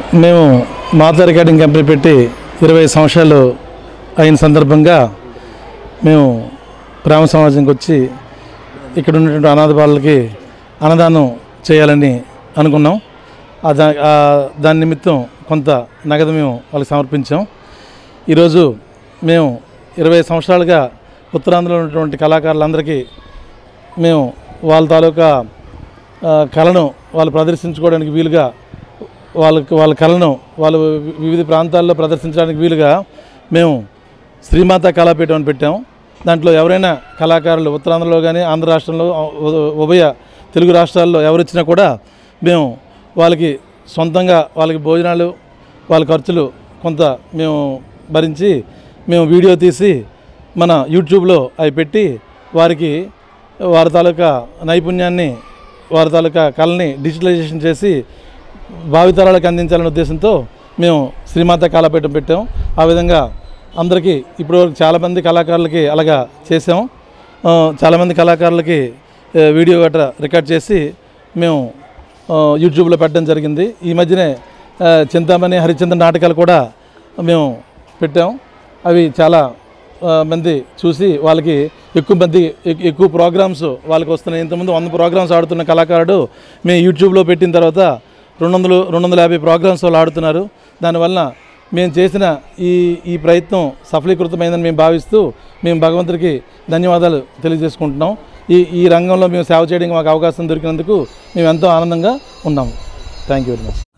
మేము మాతా recording company పెట్టి ఇరవై సంవత్సరాలు అయిన సందర్భంగా మేము ప్రేమ సమాజంకి వచ్చి ఇక్కడ ఉన్నటువంటి అనాథ బాలలకి అన్నదానం చేయాలని అనుకున్నాం ఆ దా ఆ దాని నిమిత్తం కొంత నగదు మేము వాళ్ళకి సమర్పించాం ఈరోజు మేము ఇరవై సంవత్సరాలుగా ఉత్తరాంధ్రలో ఉన్నటువంటి కళాకారులందరికీ మేము వాళ్ళ తాలూకా ఆ, కళను వాళ్ళు ప్రదర్శించుకోవడానికి వీలుగా వాళ్ళకి వాళ్ళ కళను వాళ్ళు వి- వివిధ ప్రాంతాల్లో ప్రదర్శించడానికి వీలుగా మేము శ్రీమాత కళాపీఠం అని పెట్టాం దాంట్లో ఎవరైనా కళాకారులు ఉత్తరాంధ్రలో కానీ ఆంధ్ర రాష్ట్రంలో ఉ- ఉభయ తెలుగు రాష్ట్రాల్లో ఎవరు కూడా మేము వాళ్ళకి సొంతంగా వాళ్ళకి భోజనాలు వాళ్ళ ఖర్చులు కొంత మేము భరించి మేము వీడియో తీసి మన యూట్యూబ్లో అవి పెట్టి వారికి వారి తాలూకా నైపుణ్యాన్ని వారి తాలూకా కళని డిజిటలైజేషన్ చేసి భావితరాలకు అందించాలనే ఉద్దేశంతో మేము శ్రీమాత కళాపీఠం పెట్టాం ఆ విధంగా అందరికీ ఇప్పుడు చాలామంది కళాకారులకి అలాగా చేసాం ఆ, చాలామంది కళాకారులకి ఆ, వీడియో గట్రా రికార్డ్ చేసి మేము ఆ, యూట్యూబ్లో పెట్టడం జరిగింది ఈ మధ్యనే ఆ, చింతామణి హరిచంద్ర నాటకాలు కూడా మేము పెట్టాం అవి చాలా ఆ, మంది చూసి వాళ్ళకి ఎక్కువ మంది ఎక్- ఎక్కువ ప్రోగ్రామ్స్ వాళ్ళకి వస్తున్నాయి ఇంతకుముందు వంద ప్రోగ్రామ్స్ ఆడుతున్న కళాకారుడు మేము యూట్యూబ్లో పెట్టిన తర్వాత రెండు వందలు రెండు వందల యాభై ప్రోగ్రామ్స్ వాళ్ళు ఆడుతున్నారు దానివల్ల మేము చేసిన ఈ ఈ ప్రయత్నం సఫలీకృతమైందని మేము భావిస్తూ మేము భగవంతుడికి ధన్యవాదాలు తెలియజేసుకుంటున్నాం ఈ ఈ రంగంలో మేము సేవ చేయడానికి మాకు అవకాశం దొరికినందుకు మేము ఎంతో ఆనందంగా ఉన్నాము థ్యాంక్ యూ వెరీ మచ్